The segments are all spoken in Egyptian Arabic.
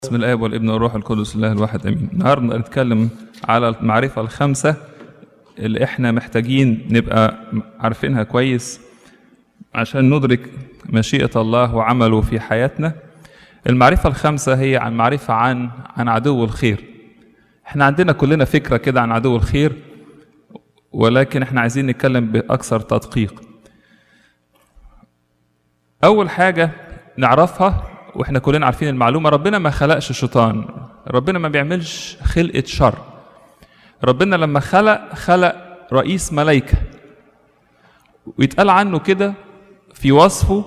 بسم الاب والابن والروح القدس الله الواحد امين النهارده نتكلم على المعرفه الخمسه اللي احنا محتاجين نبقى عارفينها كويس عشان ندرك مشيئه الله وعمله في حياتنا المعرفه الخمسه هي عن معرفه عن عن عدو الخير احنا عندنا كلنا فكره كده عن عدو الخير ولكن احنا عايزين نتكلم باكثر تدقيق اول حاجه نعرفها واحنا كلنا عارفين المعلومه ربنا ما خلقش الشيطان ربنا ما بيعملش خلقه شر ربنا لما خلق خلق رئيس ملائكه ويتقال عنه كده في وصفه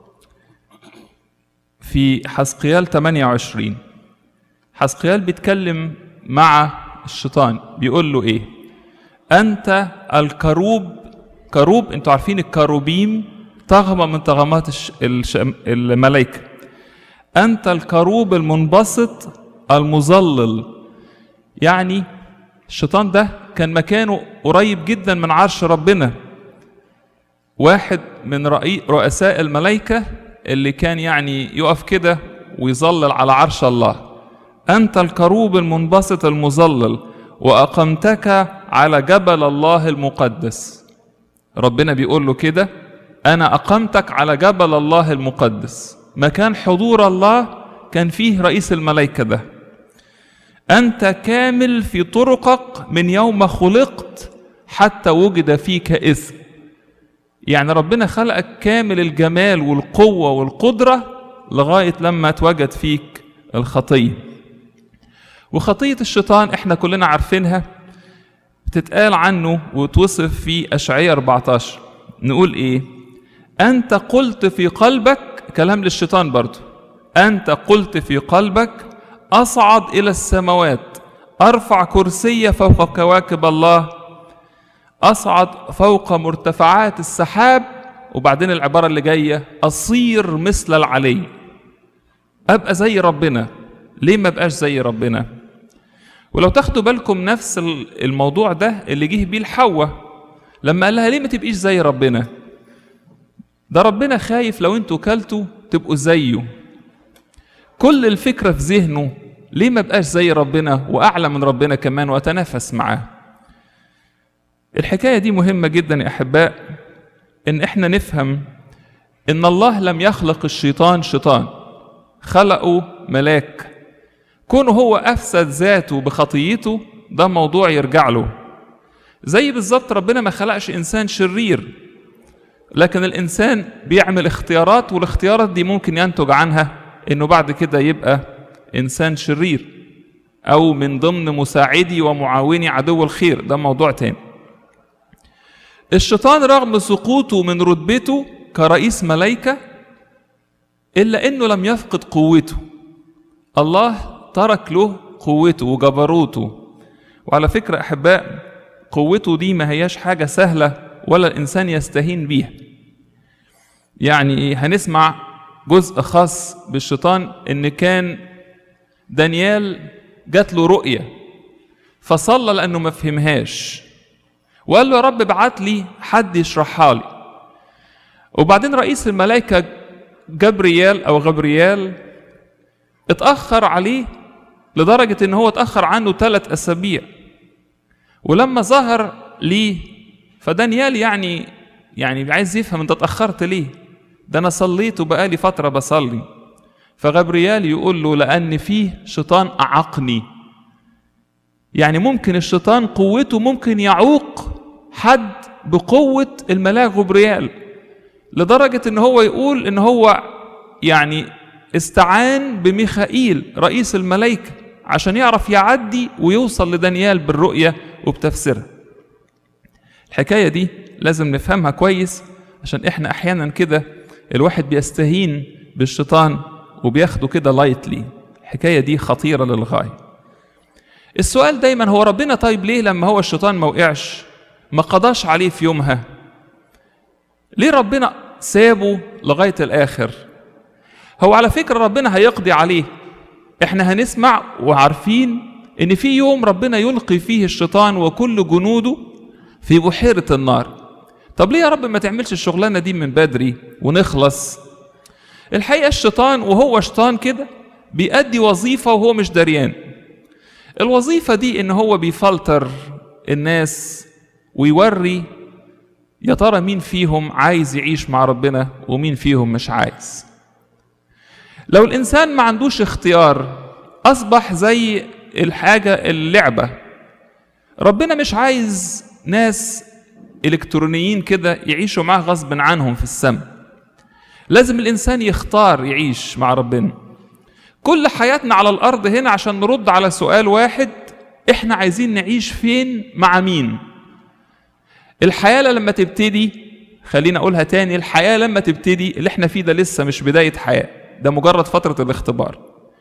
في حسقيال 28 حسقيال بيتكلم مع الشيطان بيقول له ايه انت الكروب كروب انتوا عارفين الكروبيم طغمه من طغمات الش... الش... الملائكه أنت الكروب المنبسط المظلل يعني الشيطان ده كان مكانه قريب جدا من عرش ربنا واحد من رئي رؤساء الملائكة اللي كان يعني يقف كده ويظلل على عرش الله أنت الكروب المنبسط المظلل وأقمتك على جبل الله المقدس ربنا بيقول له كده أنا أقمتك على جبل الله المقدس مكان حضور الله كان فيه رئيس الملائكة ده أنت كامل في طرقك من يوم خلقت حتى وجد فيك إثم يعني ربنا خلقك كامل الجمال والقوة والقدرة لغاية لما اتوجد فيك الخطية وخطية الشيطان احنا كلنا عارفينها تتقال عنه وتوصف في أشعية 14 نقول ايه أنت قلت في قلبك كلام للشيطان برضه أنت قلت في قلبك أصعد إلى السماوات أرفع كرسي فوق كواكب الله أصعد فوق مرتفعات السحاب وبعدين العبارة اللي جاية أصير مثل العلي أبقى زي ربنا ليه ما بقاش زي ربنا ولو تاخدوا بالكم نفس الموضوع ده اللي جه بيه الحواء لما قال لها ليه ما تبقيش زي ربنا ده ربنا خايف لو انتوا كلتوا تبقوا زيه كل الفكرة في ذهنه ليه ما بقاش زي ربنا وأعلى من ربنا كمان وأتنافس معاه الحكاية دي مهمة جدا يا أحباء إن إحنا نفهم إن الله لم يخلق الشيطان شيطان خلقه ملاك كونه هو أفسد ذاته بخطيته ده موضوع يرجع له زي بالظبط ربنا ما خلقش إنسان شرير لكن الانسان بيعمل اختيارات والاختيارات دي ممكن ينتج عنها انه بعد كده يبقى انسان شرير او من ضمن مساعدي ومعاوني عدو الخير ده موضوع تاني الشيطان رغم سقوطه من رتبته كرئيس ملائكه الا انه لم يفقد قوته الله ترك له قوته وجبروته وعلى فكره احباء قوته دي ما هياش حاجه سهله ولا الإنسان يستهين بيها يعني هنسمع جزء خاص بالشيطان إن كان دانيال جات له رؤية فصلى لأنه ما فهمهاش وقال له يا رب ابعت لي حد يشرحها لي وبعدين رئيس الملائكة جبريال أو غبريال اتأخر عليه لدرجة إن هو اتأخر عنه ثلاث أسابيع ولما ظهر ليه فدانيال يعني يعني عايز يفهم انت اتاخرت ليه ده انا صليت وبقالي فتره بصلي فغبريال يقول له لان فيه شيطان اعقني يعني ممكن الشيطان قوته ممكن يعوق حد بقوه الملاك غبريال لدرجه ان هو يقول ان هو يعني استعان بميخائيل رئيس الملائكه عشان يعرف يعدي ويوصل لدانيال بالرؤيه وبتفسيرها الحكاية دي لازم نفهمها كويس عشان احنا احيانا كده الواحد بيستهين بالشيطان وبياخده كده لايتلي الحكاية دي خطيرة للغاية السؤال دايما هو ربنا طيب ليه لما هو الشيطان ما وقعش ما قضاش عليه في يومها ليه ربنا سابه لغاية الآخر هو على فكرة ربنا هيقضي عليه احنا هنسمع وعارفين ان في يوم ربنا يلقي فيه الشيطان وكل جنوده في بحيرة النار طب ليه يا رب ما تعملش الشغلانة دي من بدري ونخلص الحقيقة الشيطان وهو شيطان كده بيأدي وظيفة وهو مش دريان الوظيفة دي إن هو بيفلتر الناس ويوري يا ترى مين فيهم عايز يعيش مع ربنا ومين فيهم مش عايز لو الإنسان ما عندوش اختيار أصبح زي الحاجة اللعبة ربنا مش عايز ناس إلكترونيين كده يعيشوا معاه غصب عنهم في السماء لازم الإنسان يختار يعيش مع ربنا كل حياتنا على الأرض هنا عشان نرد على سؤال واحد إحنا عايزين نعيش فين مع مين الحياة لما تبتدي خلينا أقولها تاني الحياة لما تبتدي اللي إحنا فيه ده لسه مش بداية حياة ده مجرد فترة الاختبار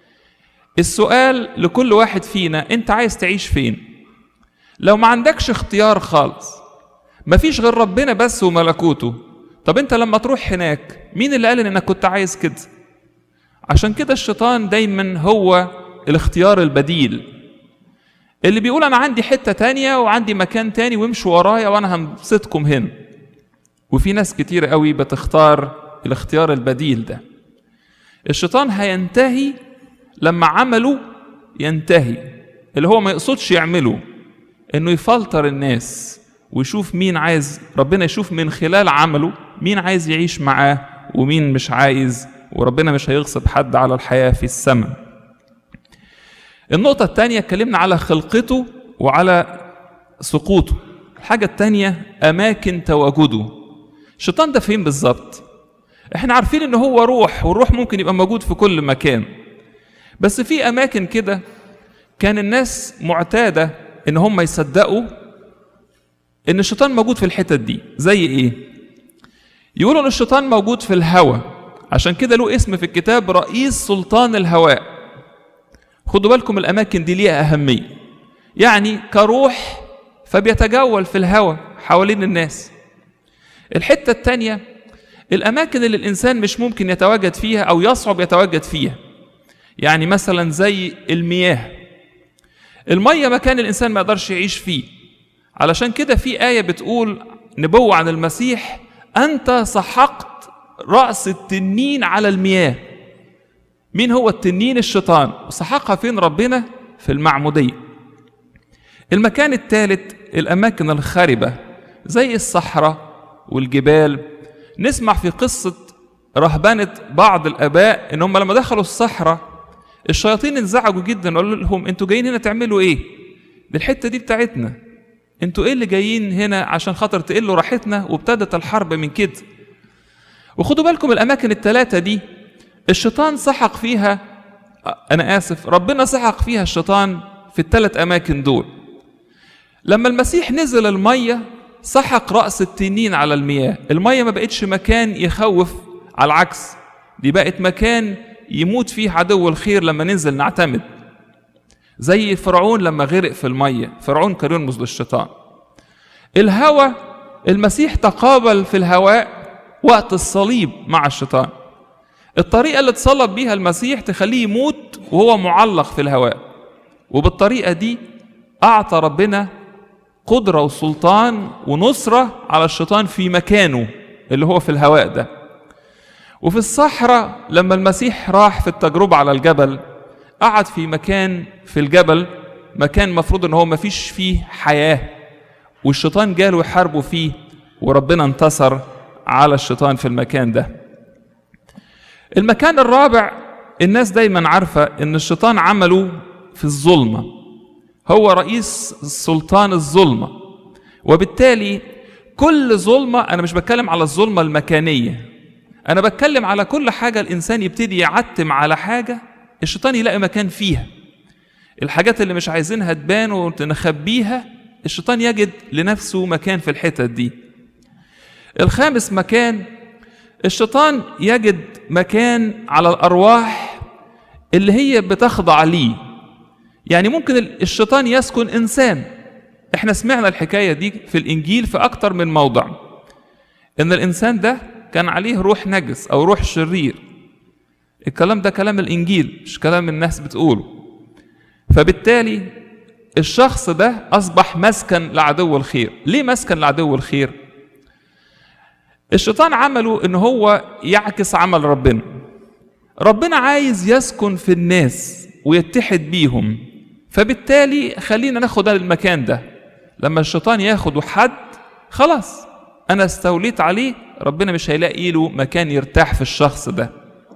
السؤال لكل واحد فينا أنت عايز تعيش فين لو ما عندكش اختيار خالص مفيش غير ربنا بس وملكوته طب انت لما تروح هناك مين اللي قال انك كنت عايز كده عشان كده الشيطان دايما هو الاختيار البديل اللي بيقول انا عندي حته تانية وعندي مكان تاني وامشوا ورايا وانا همسككم هنا وفي ناس كتير قوي بتختار الاختيار البديل ده الشيطان هينتهي لما عمله ينتهي اللي هو ما يقصدش يعمله انه يفلتر الناس ويشوف مين عايز ربنا يشوف من خلال عمله مين عايز يعيش معاه ومين مش عايز وربنا مش هيغصب حد على الحياة في السماء النقطة الثانية اتكلمنا على خلقته وعلى سقوطه الحاجة الثانية أماكن تواجده الشيطان ده فين بالظبط احنا عارفين ان هو روح والروح ممكن يبقى موجود في كل مكان بس في اماكن كده كان الناس معتاده ان هم يصدقوا ان الشيطان موجود في الحتت دي زي ايه يقولوا ان الشيطان موجود في الهوى عشان كده له اسم في الكتاب رئيس سلطان الهواء خدوا بالكم الاماكن دي ليها اهميه يعني كروح فبيتجول في الهوى حوالين الناس الحته الثانيه الاماكن اللي الانسان مش ممكن يتواجد فيها او يصعب يتواجد فيها يعني مثلا زي المياه الميه مكان الانسان ما يقدرش يعيش فيه علشان كده في ايه بتقول نبوه عن المسيح انت سحقت راس التنين على المياه مين هو التنين الشيطان وسحقها فين ربنا في المعموديه المكان الثالث الاماكن الخربه زي الصحراء والجبال نسمع في قصه رهبنه بعض الاباء ان هم لما دخلوا الصحراء الشياطين انزعجوا جدا وقالوا لهم انتوا جايين هنا تعملوا ايه دي الحته دي بتاعتنا انتوا ايه اللي جايين هنا عشان خاطر تقلوا راحتنا وابتدت الحرب من كده وخدوا بالكم الاماكن الثلاثه دي الشيطان سحق فيها انا اسف ربنا سحق فيها الشيطان في الثلاث اماكن دول لما المسيح نزل الميه سحق راس التنين على المياه الميه ما بقتش مكان يخوف على العكس دي بقت مكان يموت فيه عدو الخير لما ننزل نعتمد زي فرعون لما غرق في المية فرعون كان يرمز للشيطان الهوى المسيح تقابل في الهواء وقت الصليب مع الشيطان الطريقة اللي اتصلب بيها المسيح تخليه يموت وهو معلق في الهواء وبالطريقة دي أعطى ربنا قدرة وسلطان ونصرة على الشيطان في مكانه اللي هو في الهواء ده وفي الصحراء لما المسيح راح في التجربة على الجبل قعد في مكان في الجبل مكان مفروض ان هو ما فيش فيه حياة والشيطان جاله يحاربه فيه وربنا انتصر على الشيطان في المكان ده المكان الرابع الناس دايما عارفة ان الشيطان عمله في الظلمة هو رئيس سلطان الظلمة وبالتالي كل ظلمة أنا مش بتكلم على الظلمة المكانية أنا بتكلم على كل حاجة الإنسان يبتدي يعتم على حاجة الشيطان يلاقي مكان فيها الحاجات اللي مش عايزينها تبان ونخبيها الشيطان يجد لنفسه مكان في الحتت دي الخامس مكان الشيطان يجد مكان على الأرواح اللي هي بتخضع ليه يعني ممكن الشيطان يسكن إنسان احنا سمعنا الحكاية دي في الإنجيل في أكتر من موضع إن الإنسان ده كان عليه روح نجس أو روح شرير الكلام ده كلام الإنجيل مش كلام الناس بتقوله فبالتالي الشخص ده أصبح مسكن لعدو الخير ليه مسكن لعدو الخير الشيطان عمله إن هو يعكس عمل ربنا ربنا عايز يسكن في الناس ويتحد بيهم فبالتالي خلينا ناخد المكان ده لما الشيطان ياخد حد خلاص انا استوليت عليه ربنا مش هيلاقي له مكان يرتاح في الشخص ده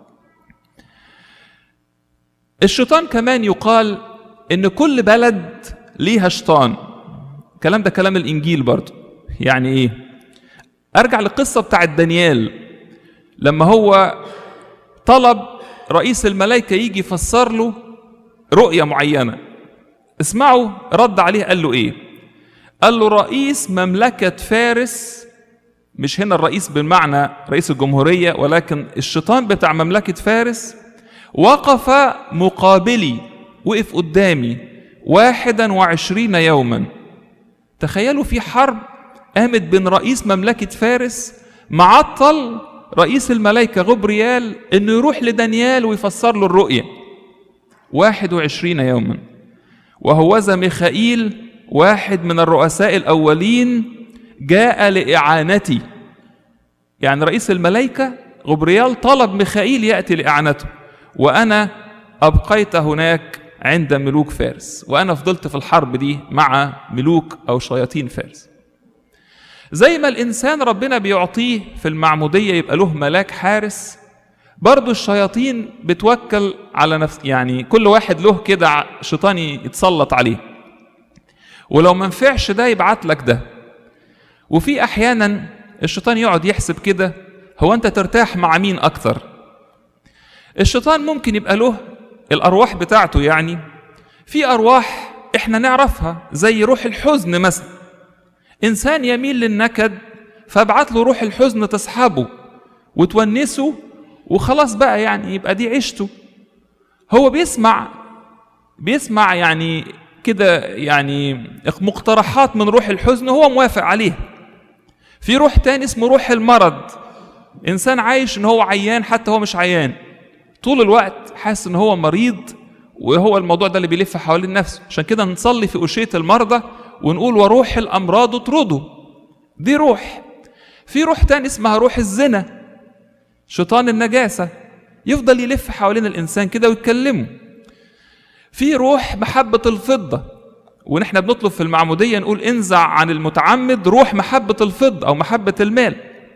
الشيطان كمان يقال ان كل بلد ليها شيطان الكلام ده كلام الانجيل برضه يعني ايه ارجع للقصه بتاعت دانيال لما هو طلب رئيس الملائكه يجي يفسر له رؤيه معينه اسمعوا رد عليه قال له ايه قال له رئيس مملكه فارس مش هنا الرئيس بالمعنى رئيس الجمهوريه ولكن الشيطان بتاع مملكه فارس وقف مقابلي وقف قدامي واحدا وعشرين يوما تخيلوا في حرب قامت بين رئيس مملكة فارس معطل رئيس الملائكة غبريال انه يروح لدانيال ويفسر له الرؤية واحد وعشرين يوما وهوذا ميخائيل واحد من الرؤساء الأولين جاء لإعانتي يعني رئيس الملائكة غبريال طلب ميخائيل يأتي لإعانته وأنا أبقيت هناك عند ملوك فارس وأنا فضلت في الحرب دي مع ملوك أو شياطين فارس زي ما الإنسان ربنا بيعطيه في المعمودية يبقى له ملاك حارس برضو الشياطين بتوكل على نفس يعني كل واحد له كده شيطان يتسلط عليه ولو ما نفعش ده يبعت لك ده وفي احيانا الشيطان يقعد يحسب كده هو انت ترتاح مع مين اكتر الشيطان ممكن يبقى له الارواح بتاعته يعني في ارواح احنا نعرفها زي روح الحزن مثلا انسان يميل للنكد فابعت له روح الحزن تصحبه وتونسه وخلاص بقى يعني يبقى دي عيشته هو بيسمع بيسمع يعني كده يعني مقترحات من روح الحزن هو موافق عليها في روح تاني اسمه روح المرض انسان عايش ان هو عيان حتى هو مش عيان طول الوقت حاسس ان هو مريض وهو الموضوع ده اللي بيلف حوالين نفسه عشان كده نصلي في أشية المرضى ونقول وروح الأمراض اطرده دي روح في روح تاني اسمها روح الزنا شيطان النجاسة يفضل يلف حوالين الإنسان كده ويتكلمه في روح محبة الفضة ونحن بنطلب في المعمودية نقول انزع عن المتعمد روح محبة الفضة أو محبة المال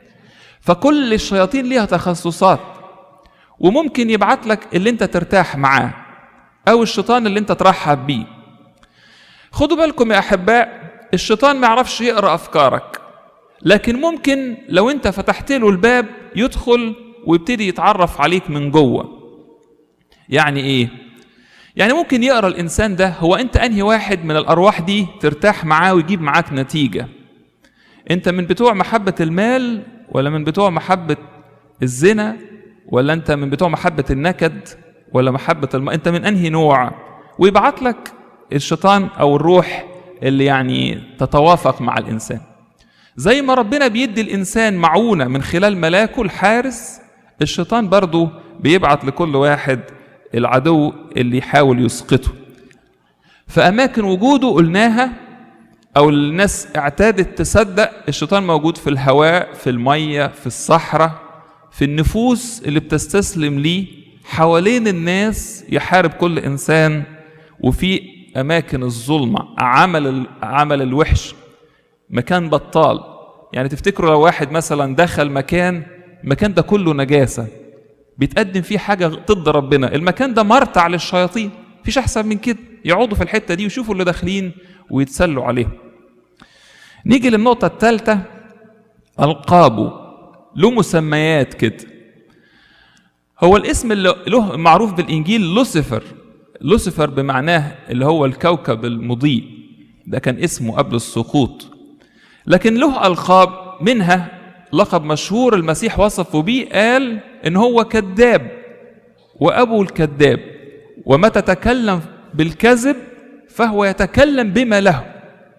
فكل الشياطين ليها تخصصات وممكن يبعت لك اللي انت ترتاح معاه او الشيطان اللي انت ترحب بيه خدوا بالكم يا احباء الشيطان ما يعرفش يقرا افكارك لكن ممكن لو انت فتحت له الباب يدخل ويبتدي يتعرف عليك من جوه يعني ايه يعني ممكن يقرا الانسان ده هو انت انهي واحد من الارواح دي ترتاح معاه ويجيب معاك نتيجه انت من بتوع محبه المال ولا من بتوع محبه الزنا ولا انت من بتوع محبه النكد ولا محبه الم... انت من انهي نوع ويبعت لك الشيطان او الروح اللي يعني تتوافق مع الانسان زي ما ربنا بيدي الانسان معونه من خلال ملاكه الحارس الشيطان برضه بيبعت لكل واحد العدو اللي يحاول يسقطه فأماكن وجوده قلناها أو الناس اعتادت تصدق الشيطان موجود في الهواء في المية في الصحراء في النفوس اللي بتستسلم ليه حوالين الناس يحارب كل إنسان وفي أماكن الظلمة عمل عمل الوحش مكان بطال يعني تفتكروا لو واحد مثلا دخل مكان المكان ده كله نجاسة بيتقدم فيه حاجة ضد ربنا المكان ده مرتع للشياطين مفيش أحسن من كده يقعدوا في الحتة دي ويشوفوا اللي داخلين ويتسلوا عليه نيجي للنقطة الثالثة ألقابه له مسميات كده هو الاسم اللي له معروف بالإنجيل لوسيفر لوسيفر بمعناه اللي هو الكوكب المضيء ده كان اسمه قبل السقوط لكن له ألقاب منها لقب مشهور المسيح وصفه بيه قال ان هو كذاب وابو الكذاب ومتى تكلم بالكذب فهو يتكلم بما له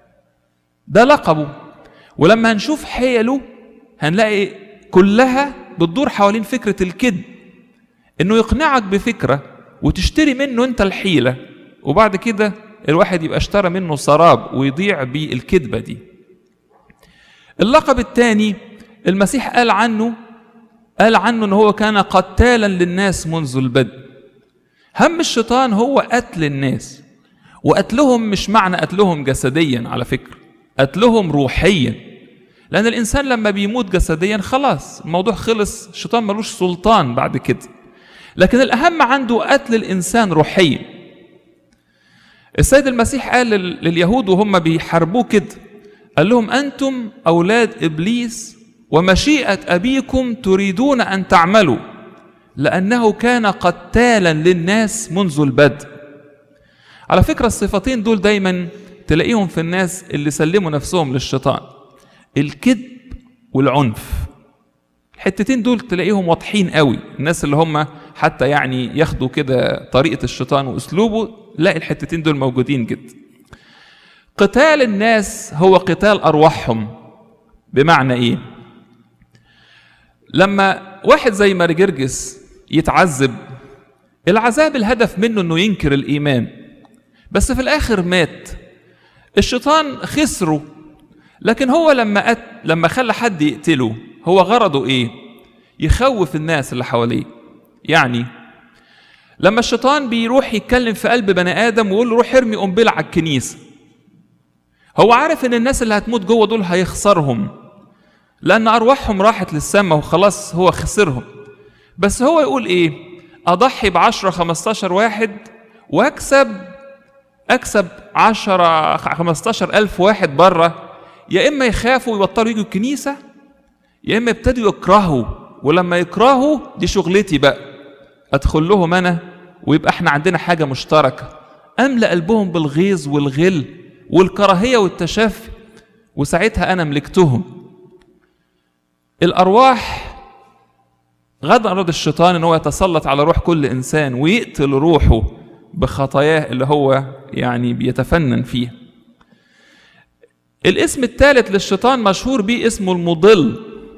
ده لقبه ولما هنشوف حيله هنلاقي كلها بتدور حوالين فكرة الكذب انه يقنعك بفكرة وتشتري منه انت الحيلة وبعد كده الواحد يبقى اشترى منه سراب ويضيع بالكذبة دي اللقب الثاني المسيح قال عنه قال عنه ان هو كان قتالا للناس منذ البدء هم الشيطان هو قتل الناس وقتلهم مش معنى قتلهم جسديا على فكرة قتلهم روحيا لأن الإنسان لما بيموت جسديا خلاص الموضوع خلص الشيطان ملوش سلطان بعد كده لكن الأهم عنده قتل الإنسان روحيا السيد المسيح قال لليهود وهم بيحاربوه كده قال لهم أنتم أولاد إبليس ومشيئة أبيكم تريدون أن تعملوا لأنه كان قتالا للناس منذ البدء على فكرة الصفتين دول دايما تلاقيهم في الناس اللي سلموا نفسهم للشيطان الكذب والعنف الحتتين دول تلاقيهم واضحين قوي الناس اللي هم حتى يعني ياخدوا كده طريقة الشيطان وأسلوبه لا الحتتين دول موجودين جدا قتال الناس هو قتال أرواحهم بمعنى إيه لما واحد زي مارجرجس يتعذب العذاب الهدف منه انه ينكر الايمان بس في الاخر مات الشيطان خسره لكن هو لما أت... لما خلى حد يقتله هو غرضه ايه يخوف الناس اللي حواليه يعني لما الشيطان بيروح يتكلم في قلب بني ادم ويقول له روح ارمي قنبله على الكنيسه هو عارف ان الناس اللي هتموت جوه دول هيخسرهم لان ارواحهم راحت للسماء وخلاص هو خسرهم بس هو يقول ايه اضحي بعشرة خمستاشر واحد واكسب اكسب عشرة خمستاشر الف واحد بره يا اما يخافوا ويبطلوا يجوا الكنيسة يا اما يبتدوا يكرهوا ولما يكرهوا دي شغلتي بقى ادخل لهم انا ويبقى احنا عندنا حاجة مشتركة املأ قلبهم بالغيظ والغل والكراهية والتشافي وساعتها انا ملكتهم الارواح غدا أراد الشيطان ان هو يتسلط على روح كل انسان ويقتل روحه بخطاياه اللي هو يعني بيتفنن فيها الاسم الثالث للشيطان مشهور بيه اسمه المضل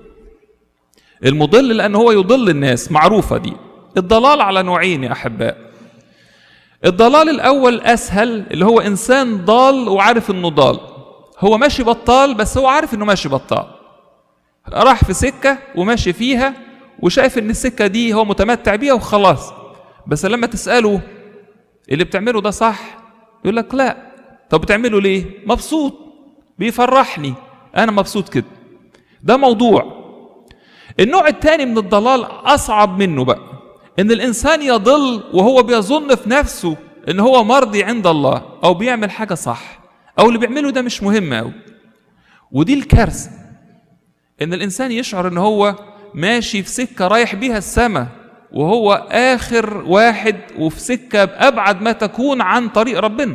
المضل لان هو يضل الناس معروفه دي الضلال على نوعين يا احباء الضلال الاول اسهل اللي هو انسان ضال وعارف انه ضال هو ماشي بطال بس هو عارف انه ماشي بطال راح في سكه وماشي فيها وشايف ان السكه دي هو متمتع بيها وخلاص بس لما تساله اللي بتعمله ده صح يقول لك لا طب بتعمله ليه مبسوط بيفرحني انا مبسوط كده ده موضوع النوع الثاني من الضلال اصعب منه بقى ان الانسان يضل وهو بيظن في نفسه ان هو مرضي عند الله او بيعمل حاجه صح او اللي بيعمله ده مش مهم قوي ودي الكارثه ان الانسان يشعر ان هو ماشي في سكه رايح بيها السماء وهو اخر واحد وفي سكه بابعد ما تكون عن طريق ربنا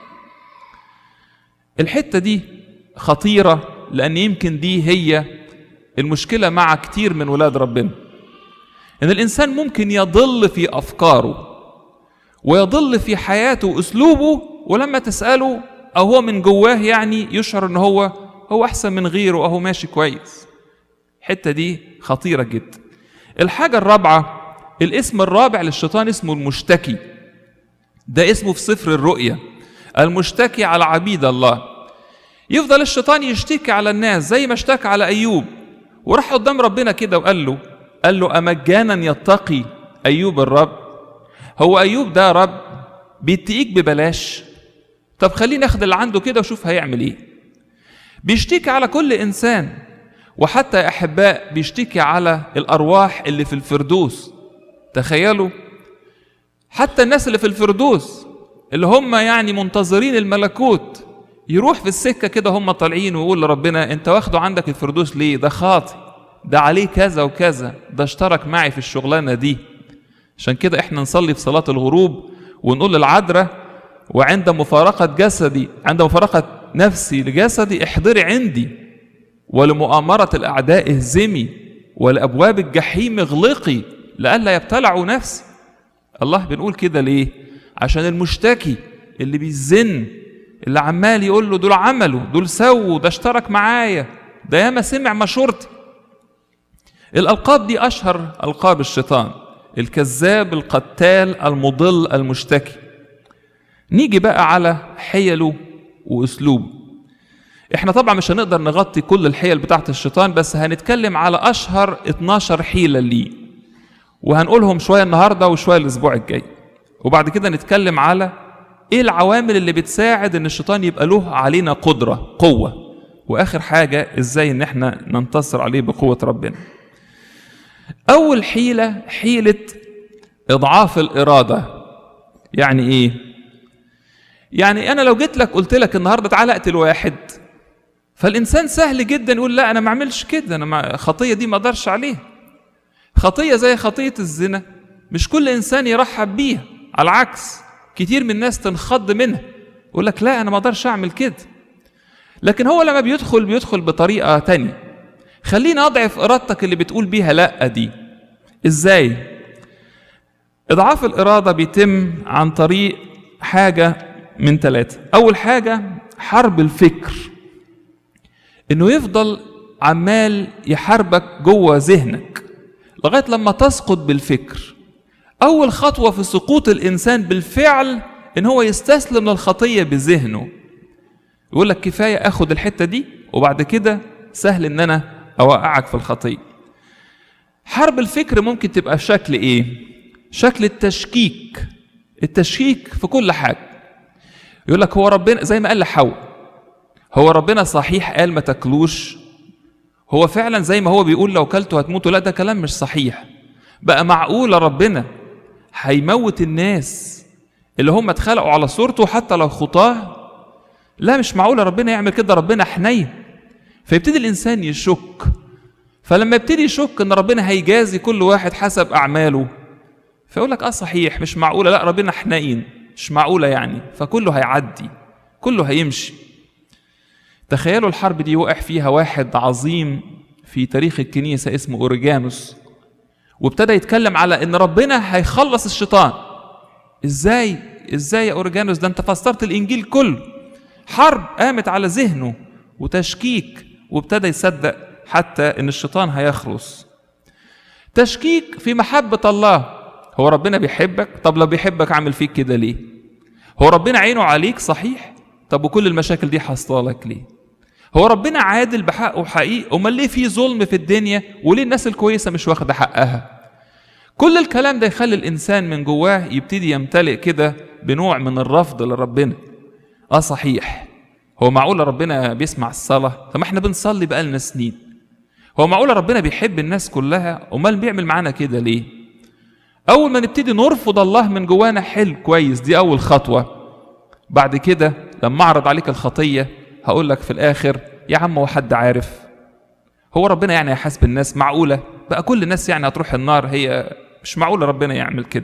الحته دي خطيره لان يمكن دي هي المشكله مع كتير من ولاد ربنا ان الانسان ممكن يضل في افكاره ويضل في حياته واسلوبه ولما تساله او هو من جواه يعني يشعر ان هو هو احسن من غيره او هو ماشي كويس الحته دي خطيره جدا الحاجه الرابعه الاسم الرابع للشيطان اسمه المشتكي ده اسمه في سفر الرؤيا المشتكي على عبيد الله يفضل الشيطان يشتكي على الناس زي ما اشتكى على ايوب وراح قدام ربنا كده وقال له قال له امجانا يتقي ايوب الرب هو ايوب ده رب بيتقيك ببلاش طب خليه ناخد اللي عنده كده وشوف هيعمل ايه بيشتكي على كل انسان وحتى يا احباء بيشتكي على الارواح اللي في الفردوس تخيلوا حتى الناس اللي في الفردوس اللي هم يعني منتظرين الملكوت يروح في السكه كده هم طالعين ويقول لربنا انت واخده عندك الفردوس ليه ده خاطي ده عليه كذا وكذا ده اشترك معي في الشغلانه دي عشان كده احنا نصلي في صلاه الغروب ونقول للعذراء وعند مفارقه جسدي عند مفارقه نفسي لجسدي احضري عندي ولمؤامره الاعداء اهزمي ولابواب الجحيم اغلقي لئلا يبتلعوا نفسي الله بنقول كده ليه عشان المشتكي اللي بيزن اللي عمال يقول له دول عملوا دول سووا ده اشترك معايا ده ياما سمع مشورتي الألقاب دي أشهر ألقاب الشيطان الكذاب القتال المضل المشتكي نيجي بقى على حيله وأسلوبه احنا طبعا مش هنقدر نغطي كل الحيل بتاعت الشيطان بس هنتكلم على اشهر 12 حيلة ليه وهنقولهم شوية النهاردة وشوية الاسبوع الجاي وبعد كده نتكلم على ايه العوامل اللي بتساعد ان الشيطان يبقى له علينا قدرة قوة واخر حاجة ازاي ان احنا ننتصر عليه بقوة ربنا اول حيلة حيلة اضعاف الارادة يعني ايه يعني انا لو جيت لك قلت لك النهارده تعالى اقتل واحد فالانسان سهل جدا يقول لا انا ما اعملش كده انا ما خطيه دي ما اقدرش عليها خطيه زي خطيه الزنا مش كل انسان يرحب بيها على العكس كتير من الناس تنخض منها يقول لك لا انا ما اقدرش اعمل كده لكن هو لما بيدخل بيدخل بطريقه تانية خليني اضعف ارادتك اللي بتقول بيها لا دي ازاي اضعاف الاراده بيتم عن طريق حاجه من ثلاثه اول حاجه حرب الفكر انه يفضل عمال يحاربك جوه ذهنك لغايه لما تسقط بالفكر اول خطوه في سقوط الانسان بالفعل ان هو يستسلم للخطيه بذهنه يقول لك كفايه اخد الحته دي وبعد كده سهل ان انا اوقعك في الخطيه حرب الفكر ممكن تبقى بشكل ايه شكل التشكيك التشكيك في كل حاجه يقول لك هو ربنا زي ما قال لحواء هو ربنا صحيح قال ما تاكلوش هو فعلا زي ما هو بيقول لو كلتوا هتموتوا لا ده كلام مش صحيح بقى معقوله ربنا هيموت الناس اللي هم اتخلقوا على صورته حتى لو خطاه لا مش معقوله ربنا يعمل كده ربنا حنين فيبتدي الانسان يشك فلما يبتدي يشك ان ربنا هيجازي كل واحد حسب اعماله فيقول لك اه صحيح مش معقوله لا ربنا حنين مش معقوله يعني فكله هيعدي كله هيمشي تخيلوا الحرب دي وقع فيها واحد عظيم في تاريخ الكنيسة اسمه أوريجانوس وابتدى يتكلم على ان ربنا هيخلص الشيطان ازاي ازاي يا أوريجانوس ده انت فسرت الانجيل كله حرب قامت على ذهنه وتشكيك وابتدى يصدق حتى ان الشيطان هيخلص تشكيك في محبة الله هو ربنا بيحبك طب لو بيحبك عامل فيك كده ليه هو ربنا عينه عليك صحيح طب وكل المشاكل دي حصلها لك ليه هو ربنا عادل بحقه حقيقي امال ليه في ظلم في الدنيا وليه الناس الكويسه مش واخده حقها كل الكلام ده يخلي الانسان من جواه يبتدي يمتلئ كده بنوع من الرفض لربنا اه صحيح هو معقول ربنا بيسمع الصلاه طب ما احنا بنصلي بقالنا سنين هو معقول ربنا بيحب الناس كلها امال بيعمل معانا كده ليه اول ما نبتدي نرفض الله من جوانا حل كويس دي اول خطوه بعد كده لما اعرض عليك الخطيه هقول لك في الاخر يا عم هو حد عارف هو ربنا يعني هيحاسب الناس معقوله بقى كل الناس يعني هتروح النار هي مش معقوله ربنا يعمل كده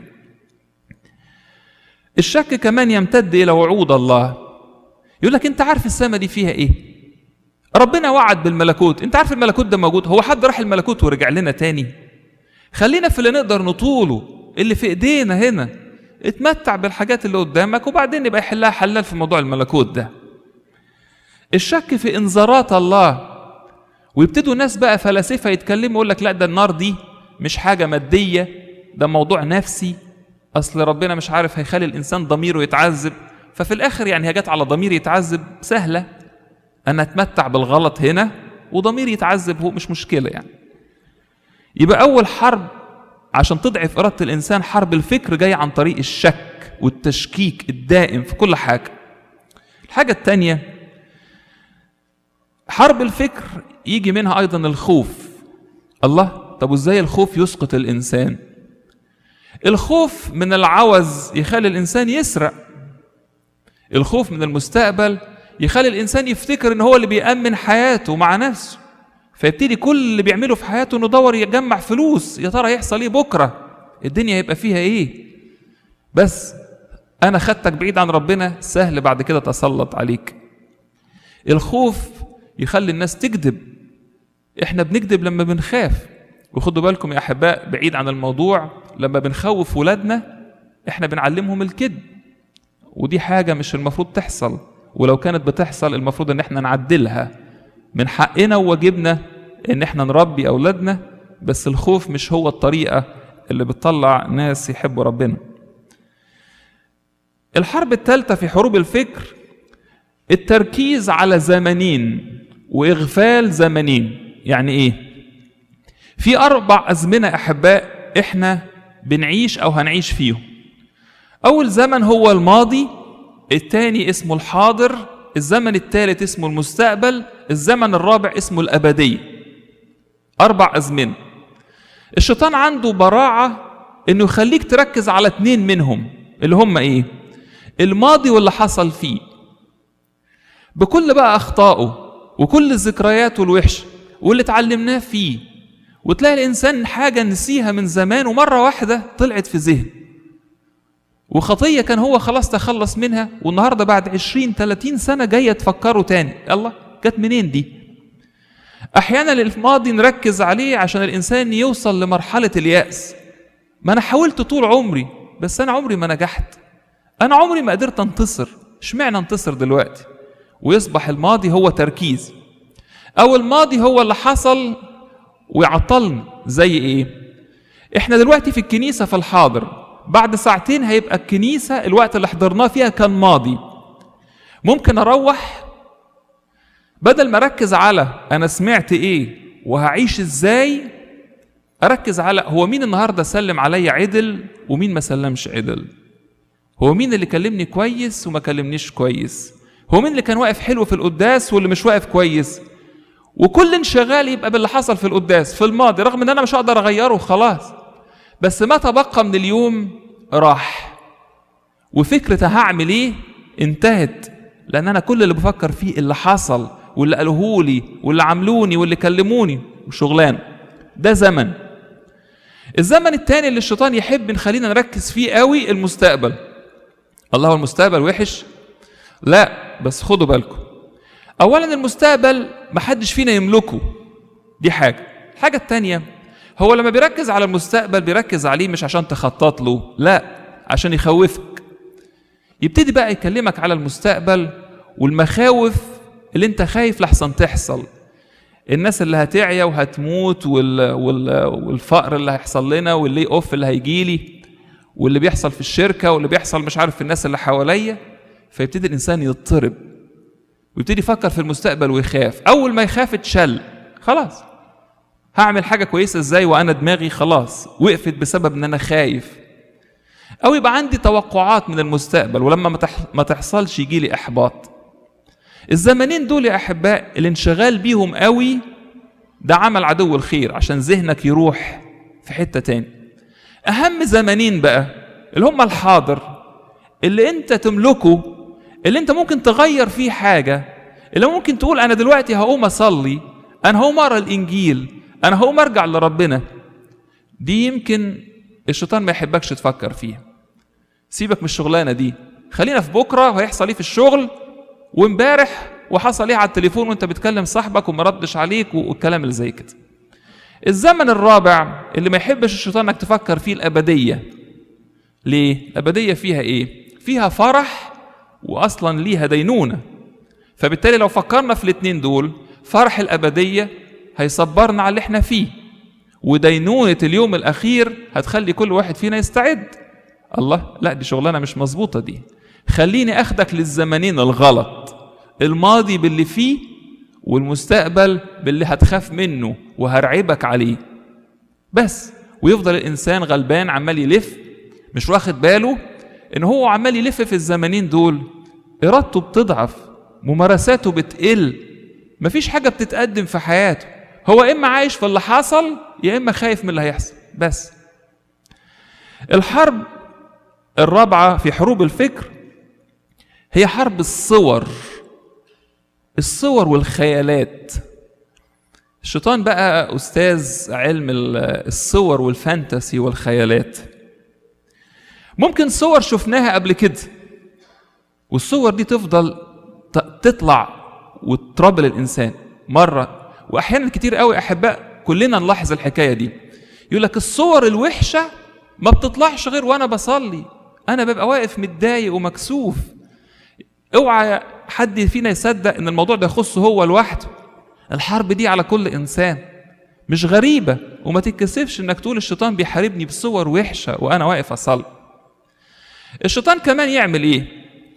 الشك كمان يمتد الى وعود الله يقول لك انت عارف السماء دي فيها ايه ربنا وعد بالملكوت انت عارف الملكوت ده موجود هو حد راح الملكوت ورجع لنا تاني خلينا في اللي نقدر نطوله اللي في ايدينا هنا اتمتع بالحاجات اللي قدامك وبعدين يبقى يحلها حلال في موضوع الملكوت ده الشك في انذارات الله ويبتدوا ناس بقى فلاسفه يتكلموا يقول لك لا ده النار دي مش حاجه ماديه ده موضوع نفسي اصل ربنا مش عارف هيخلي الانسان ضميره يتعذب ففي الاخر يعني هي جت على ضمير يتعذب سهله انا اتمتع بالغلط هنا وضميري يتعذب هو مش مشكله يعني يبقى اول حرب عشان تضعف اراده الانسان حرب الفكر جاي عن طريق الشك والتشكيك الدائم في كل حاجه الحاجه الثانيه حرب الفكر يجي منها ايضا الخوف الله طب وازاي الخوف يسقط الانسان الخوف من العوز يخلي الانسان يسرق الخوف من المستقبل يخلي الانسان يفتكر ان هو اللي بيامن حياته مع نفسه فيبتدي كل اللي بيعمله في حياته انه يدور يجمع فلوس يا ترى يحصل ايه بكره الدنيا هيبقى فيها ايه بس انا خدتك بعيد عن ربنا سهل بعد كده تسلط عليك الخوف يخلي الناس تكذب احنا بنكذب لما بنخاف وخدوا بالكم يا احباء بعيد عن الموضوع لما بنخوف ولادنا احنا بنعلمهم الكذب ودي حاجه مش المفروض تحصل ولو كانت بتحصل المفروض ان احنا نعدلها من حقنا وواجبنا ان احنا نربي اولادنا بس الخوف مش هو الطريقه اللي بتطلع ناس يحبوا ربنا الحرب الثالثه في حروب الفكر التركيز على زمنين واغفال زمنين يعني ايه في اربع ازمنه احباء احنا بنعيش او هنعيش فيهم اول زمن هو الماضي الثاني اسمه الحاضر الزمن الثالث اسمه المستقبل الزمن الرابع اسمه الابديه اربع ازمنه الشيطان عنده براعه انه يخليك تركز على اتنين منهم اللي هم ايه الماضي واللي حصل فيه بكل بقى اخطائه وكل ذكرياته الوحشه واللي اتعلمناه فيه وتلاقي الانسان حاجه نسيها من زمان ومره واحده طلعت في ذهن وخطيه كان هو خلاص تخلص منها والنهارده بعد 20 30 سنه جايه تفكره تاني الله جت منين دي احيانا الماضي نركز عليه عشان الانسان يوصل لمرحله الياس ما انا حاولت طول عمري بس انا عمري ما نجحت انا عمري ما قدرت انتصر اشمعنى انتصر دلوقتي ويصبح الماضي هو تركيز او الماضي هو اللي حصل ويعطلني زي ايه احنا دلوقتي في الكنيسه في الحاضر بعد ساعتين هيبقى الكنيسه الوقت اللي حضرناه فيها كان ماضي ممكن اروح بدل ما اركز على انا سمعت ايه وهعيش ازاي اركز على هو مين النهارده سلم عليا عدل ومين ما سلمش عدل هو مين اللي كلمني كويس وما كلمنيش كويس هو مين اللي كان واقف حلو في القداس واللي مش واقف كويس وكل انشغال يبقى باللي حصل في القداس في الماضي رغم ان انا مش هقدر اغيره خلاص بس ما تبقى من اليوم راح وفكرة هعمل ايه انتهت لان انا كل اللي بفكر فيه اللي حصل واللي قالوهولي واللي عملوني واللي كلموني وشغلان ده زمن الزمن التاني اللي الشيطان يحب نخلينا نركز فيه قوي المستقبل الله هو المستقبل وحش لا بس خدوا بالكم اولا المستقبل محدش فينا يملكه دي حاجه الحاجه التانيه هو لما بيركز على المستقبل بيركز عليه مش عشان تخطط له لا عشان يخوفك يبتدي بقى يكلمك على المستقبل والمخاوف اللي انت خايف لحسن تحصل الناس اللي هتعيا وهتموت وال... وال... والفقر اللي هيحصل لنا واللي اوف اللي هيجيلي واللي بيحصل في الشركه واللي بيحصل مش عارف في الناس اللي حواليا فيبتدي الانسان يضطرب ويبتدي يفكر في المستقبل ويخاف اول ما يخاف اتشل خلاص هعمل حاجه كويسه ازاي وانا دماغي خلاص وقفت بسبب ان انا خايف او يبقى عندي توقعات من المستقبل ولما ما, تح... ما تحصلش يجي لي احباط الزمنين دول يا احباء الانشغال بيهم قوي ده عمل عدو الخير عشان ذهنك يروح في حته تاني اهم زمنين بقى اللي هم الحاضر اللي انت تملكه اللي انت ممكن تغير فيه حاجه اللي ممكن تقول انا دلوقتي هقوم اصلي انا هقوم اقرا الانجيل انا هقوم ارجع لربنا دي يمكن الشيطان ما يحبكش تفكر فيها سيبك من الشغلانه دي خلينا في بكره وهيحصل ايه في الشغل وامبارح وحصل ايه على التليفون وانت بتكلم صاحبك وما ردش عليك والكلام اللي زي كده الزمن الرابع اللي ما يحبش الشيطان انك تفكر فيه الابديه ليه الابديه فيها ايه فيها فرح واصلا ليها دينونه فبالتالي لو فكرنا في الاثنين دول فرح الابديه هيصبرنا على اللي احنا فيه ودينونه اليوم الاخير هتخلي كل واحد فينا يستعد الله لا دي شغلانه مش مظبوطه دي خليني اخدك للزمنين الغلط الماضي باللي فيه والمستقبل باللي هتخاف منه وهرعبك عليه بس ويفضل الانسان غلبان عمال يلف مش واخد باله ان هو عمال يلف في الزمنين دول ارادته بتضعف ممارساته بتقل مفيش حاجه بتتقدم في حياته هو اما عايش في اللي حصل يا اما خايف من اللي هيحصل بس الحرب الرابعه في حروب الفكر هي حرب الصور الصور والخيالات الشيطان بقى استاذ علم الصور والفانتسي والخيالات ممكن صور شفناها قبل كده والصور دي تفضل تطلع وترابل الانسان مره واحيانا كتير قوي احباء كلنا نلاحظ الحكايه دي يقول لك الصور الوحشه ما بتطلعش غير وانا بصلي انا ببقى واقف متضايق ومكسوف اوعى حد فينا يصدق ان الموضوع ده يخصه هو لوحده الحرب دي على كل انسان مش غريبه وما تتكسفش انك تقول الشيطان بيحاربني بصور وحشه وانا واقف اصلي الشيطان كمان يعمل ايه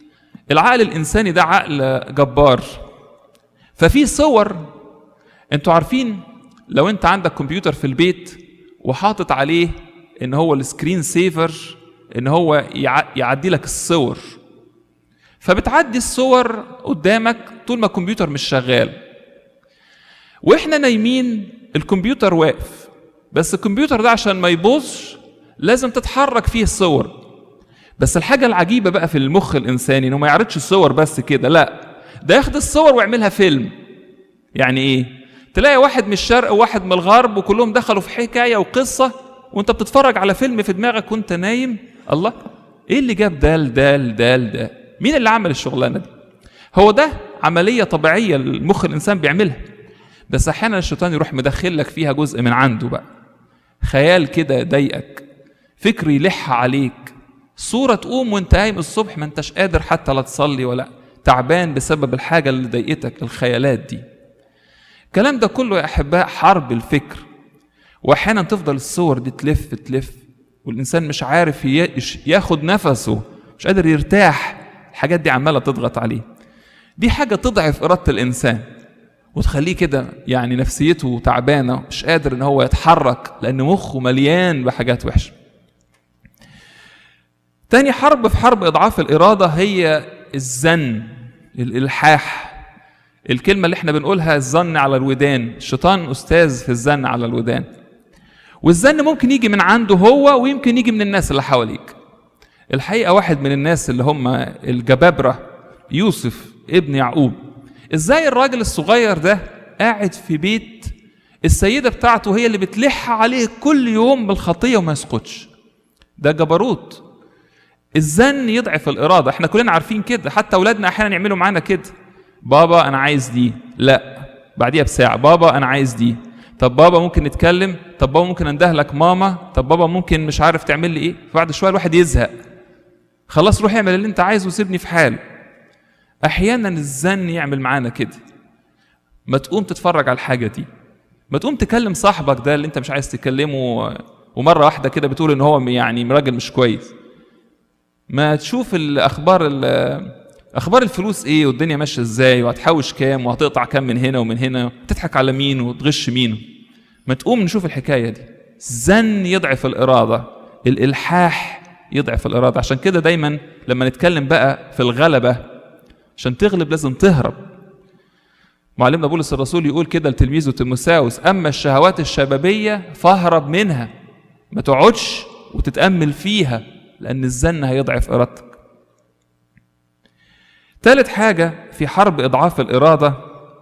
العقل الانساني ده عقل جبار ففي صور انتوا عارفين لو انت عندك كمبيوتر في البيت وحاطط عليه ان هو السكرين سيفر ان هو يع- يعدي لك الصور فبتعدي الصور قدامك طول ما الكمبيوتر مش شغال واحنا نايمين الكمبيوتر واقف بس الكمبيوتر ده عشان ما يبوظش لازم تتحرك فيه الصور بس الحاجة العجيبة بقى في المخ الإنساني إنه ما يعرضش الصور بس كده لا ده ياخد الصور ويعملها فيلم يعني إيه؟ تلاقي واحد من الشرق وواحد من الغرب وكلهم دخلوا في حكاية وقصة وأنت بتتفرج على فيلم في دماغك وأنت نايم الله إيه اللي جاب ده لده لده لده؟ مين اللي عمل الشغلانة دي؟ هو ده عملية طبيعية المخ الإنسان بيعملها بس أحيانا الشيطان يروح مدخل لك فيها جزء من عنده بقى خيال كده يضايقك فكر يلح عليك صورة تقوم وانت قايم الصبح ما انتش قادر حتى لا تصلي ولا تعبان بسبب الحاجة اللي ضايقتك الخيالات دي الكلام ده كله يا أحباء حرب الفكر وأحيانا تفضل الصور دي تلف تلف والإنسان مش عارف ي- ياخد نفسه مش قادر يرتاح الحاجات دي عمالة تضغط عليه دي حاجة تضعف إرادة الإنسان وتخليه كده يعني نفسيته تعبانة مش قادر إن هو يتحرك لأن مخه مليان بحاجات وحشة تاني حرب في حرب إضعاف الإرادة هي الزن الإلحاح الكلمة اللي احنا بنقولها الظن على الودان الشيطان أستاذ في الزن على الودان والزن ممكن يجي من عنده هو ويمكن يجي من الناس اللي حواليك الحقيقة واحد من الناس اللي هم الجبابرة يوسف ابن يعقوب ازاي الراجل الصغير ده قاعد في بيت السيدة بتاعته هي اللي بتلح عليه كل يوم بالخطية وما يسقطش ده جبروت الزن يضعف الإرادة احنا كلنا عارفين كده حتى أولادنا أحيانا يعملوا معانا كده بابا أنا عايز دي لا بعديها بساعة بابا أنا عايز دي طب بابا ممكن نتكلم طب بابا ممكن انده لك ماما طب بابا ممكن مش عارف تعمل لي ايه بعد شويه الواحد يزهق خلاص روح اعمل اللي انت عايزه وسيبني في حالي احيانا الزن يعمل معانا كده ما تقوم تتفرج على الحاجه دي ما تقوم تكلم صاحبك ده اللي انت مش عايز تكلمه ومره واحده كده بتقول ان هو يعني راجل مش كويس ما تشوف الاخبار ال- اخبار الفلوس ايه والدنيا ماشيه ازاي وهتحوش كام وهتقطع كام من هنا ومن هنا تضحك على مين وتغش مين ما تقوم نشوف الحكايه دي الزن يضعف الاراده الالحاح يضعف الاراده عشان كده دايما لما نتكلم بقى في الغلبه عشان تغلب لازم تهرب معلمنا بولس الرسول يقول كده لتلميذه تيموساوس اما الشهوات الشبابيه فاهرب منها ما تقعدش وتتامل فيها لان الزن هيضعف ارادتك ثالث حاجه في حرب اضعاف الاراده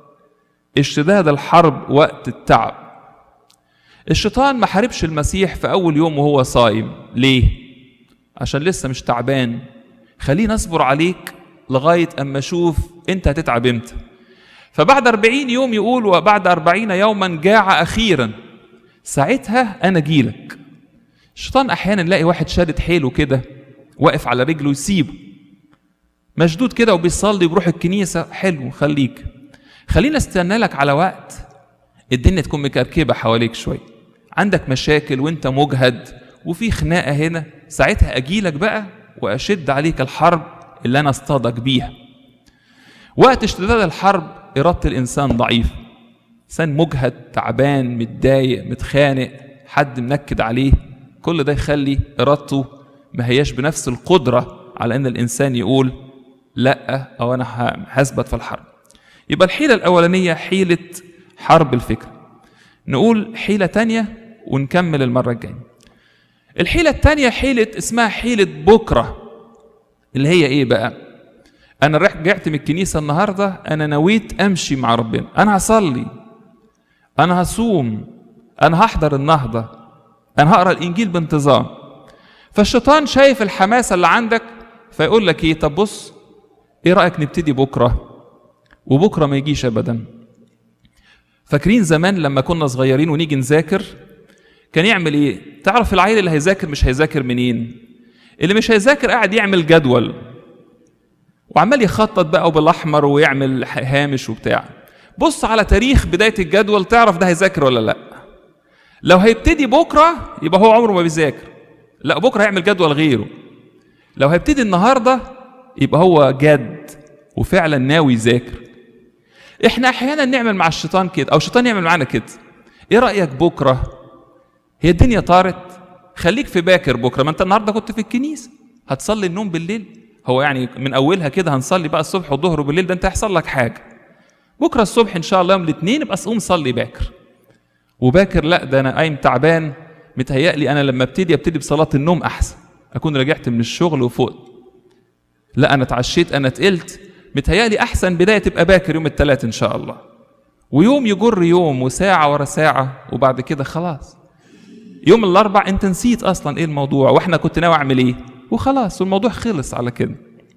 اشتداد الحرب وقت التعب الشيطان ما حاربش المسيح في اول يوم وهو صايم ليه عشان لسه مش تعبان خلينا نصبر عليك لغايه اما اشوف انت هتتعب امتى فبعد أربعين يوم يقول وبعد أربعين يوما جاع أخيرا ساعتها أنا جيلك الشيطان أحيانا نلاقي واحد شادد حيله كده واقف على رجله يسيبه مشدود كده وبيصلي وبيروح الكنيسة حلو خليك خلينا استنى لك على وقت الدنيا تكون مكركبة حواليك شوية عندك مشاكل وانت مجهد وفي خناقة هنا ساعتها أجيلك بقى وأشد عليك الحرب اللي أنا اصطادك بيها وقت اشتداد الحرب إرادة الإنسان ضعيفة إنسان مجهد تعبان متضايق متخانق حد منكد عليه كل ده يخلي إرادته ما هياش بنفس القدرة على أن الإنسان يقول لا أو أنا هثبت في الحرب يبقى الحيلة الأولانية حيلة حرب الفكر نقول حيلة تانية ونكمل المرة الجاية الحيلة التانية حيلة اسمها حيلة بكرة اللي هي ايه بقى انا رجعت من الكنيسة النهاردة انا نويت امشي مع ربنا انا هصلي انا هصوم انا هحضر النهضة انا هقرا الانجيل بانتظام فالشيطان شايف الحماسة اللي عندك فيقول لك ايه طب بص ايه رأيك نبتدي بكرة وبكرة ما يجيش ابدا فاكرين زمان لما كنا صغيرين ونيجي نذاكر كان يعمل ايه تعرف العيل اللي هيذاكر مش هيذاكر منين اللي مش هيذاكر قاعد يعمل جدول وعمال يخطط بقى بالاحمر ويعمل هامش وبتاع بص على تاريخ بدايه الجدول تعرف ده هيذاكر ولا لا لو هيبتدي بكره يبقى هو عمره ما بيذاكر لا بكره هيعمل جدول غيره لو هيبتدي النهارده يبقى هو جاد وفعلا ناوي يذاكر احنا احيانا نعمل مع الشيطان كده او الشيطان يعمل معانا كده ايه رايك بكره هي الدنيا طارت خليك في باكر بكره ما انت النهارده كنت في الكنيسه هتصلي النوم بالليل هو يعني من اولها كده هنصلي بقى الصبح والظهر وبالليل ده انت هيحصل لك حاجه بكره الصبح ان شاء الله يوم الاثنين ابقى قوم صلي باكر وباكر لا ده انا قايم تعبان متهيألي انا لما ابتدي ابتدي بصلاه النوم احسن اكون رجعت من الشغل وفقت لا انا اتعشيت انا تقلت متهيألي احسن بدايه تبقى باكر يوم الثلاث ان شاء الله ويوم يجر يوم وساعه ورا ساعه وبعد كده خلاص يوم الاربع انت نسيت اصلا ايه الموضوع واحنا كنت ناوي اعمل ايه وخلاص والموضوع خلص على كده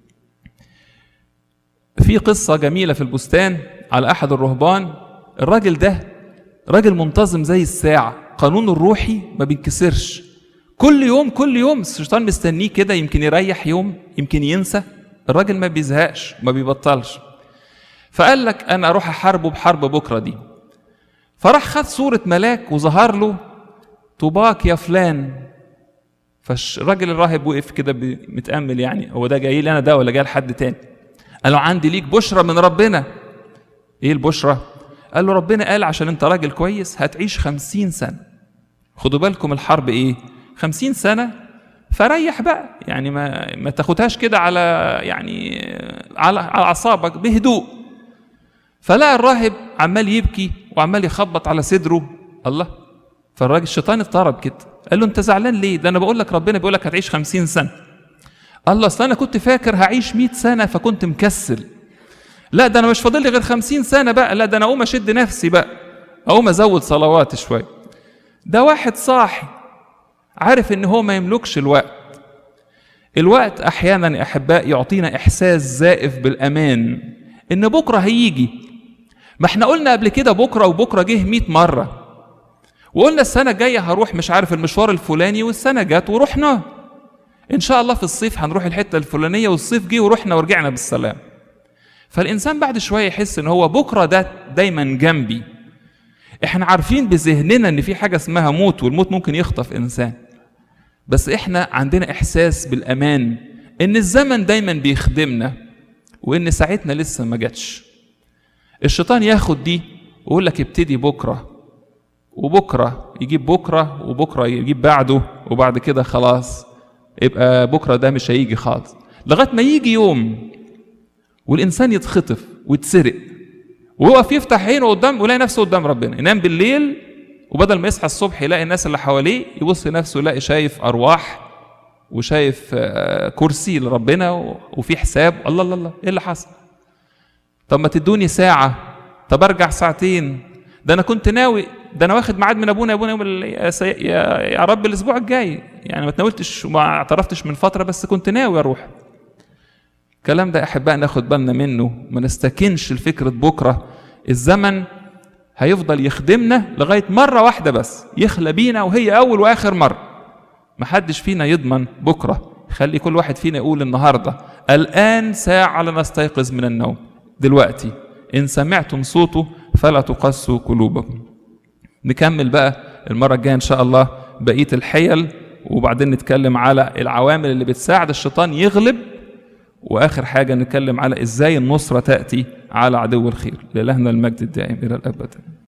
في قصة جميلة في البستان على أحد الرهبان الراجل ده راجل منتظم زي الساعة قانونه الروحي ما بينكسرش كل يوم كل يوم الشيطان مستنيه كده يمكن يريح يوم يمكن ينسى الراجل ما بيزهقش ما بيبطلش فقال لك أنا أروح أحاربه بحرب بكرة دي فراح خد صورة ملاك وظهر له طوباك يا فلان فالراجل الراهب وقف كده متأمل يعني هو ده جاي لي أنا ده ولا جاي لحد تاني قال له عندي ليك بشرى من ربنا ايه البشرى قال له ربنا قال عشان انت راجل كويس هتعيش خمسين سنة خدوا بالكم الحرب ايه خمسين سنة فريح بقى يعني ما ما تاخدهاش كده على يعني على على اعصابك بهدوء فلقى الراهب عمال يبكي وعمال يخبط على صدره الله فالراجل الشيطان اضطرب كده قال له انت زعلان ليه ده انا بقول لك ربنا بيقول لك هتعيش خمسين سنه الله اصل انا كنت فاكر هعيش 100 سنه فكنت مكسل لا ده انا مش فاضل لي غير 50 سنه بقى لا ده انا اقوم اشد نفسي بقى اقوم ازود صلوات شويه ده واحد صاحي عارف ان هو ما يملكش الوقت الوقت احيانا يا احباء يعطينا احساس زائف بالامان ان بكره هيجي ما احنا قلنا قبل كده بكره وبكره جه 100 مره وقلنا السنه الجايه هروح مش عارف المشوار الفلاني والسنه جت ورحنا ان شاء الله في الصيف هنروح الحته الفلانيه والصيف جه ورحنا ورجعنا بالسلام فالانسان بعد شويه يحس ان هو بكره ده دايما جنبي احنا عارفين بذهننا ان في حاجه اسمها موت والموت ممكن يخطف انسان بس احنا عندنا احساس بالامان ان الزمن دايما بيخدمنا وان ساعتنا لسه ما جاتش الشيطان ياخد دي ويقول لك ابتدي بكره وبكره يجيب بكره وبكره يجيب بعده وبعد كده خلاص يبقى بكره ده مش هيجي خالص لغايه ما يجي يوم والانسان يتخطف ويتسرق ويقف يفتح عينه قدام ويلاقي نفسه قدام ربنا ينام بالليل وبدل ما يصحى الصبح يلاقي الناس اللي حواليه يبص لنفسه يلاقي شايف ارواح وشايف كرسي لربنا وفي حساب الله الله الله ايه اللي حصل طب ما تدوني ساعه طب ارجع ساعتين ده انا كنت ناوي ده انا واخد ميعاد من ابونا يا ابونا يوم يا, سي... يا... يا رب الاسبوع الجاي يعني ما تناولتش وما اعترفتش من فتره بس كنت ناوي اروح الكلام ده احباء ناخد بالنا منه ما نستكنش لفكره بكره الزمن هيفضل يخدمنا لغايه مره واحده بس يخلى بينا وهي اول واخر مره محدش فينا يضمن بكره خلي كل واحد فينا يقول النهارده الان ساعه لنستيقظ من النوم دلوقتي ان سمعتم صوته فلا تقسوا قلوبكم نكمل بقى المرة الجاية إن شاء الله بقية الحيل وبعدين نتكلم على العوامل اللي بتساعد الشيطان يغلب وآخر حاجة نتكلم على إزاي النصرة تأتي على عدو الخير لإلهنا المجد الدائم إلى الأبد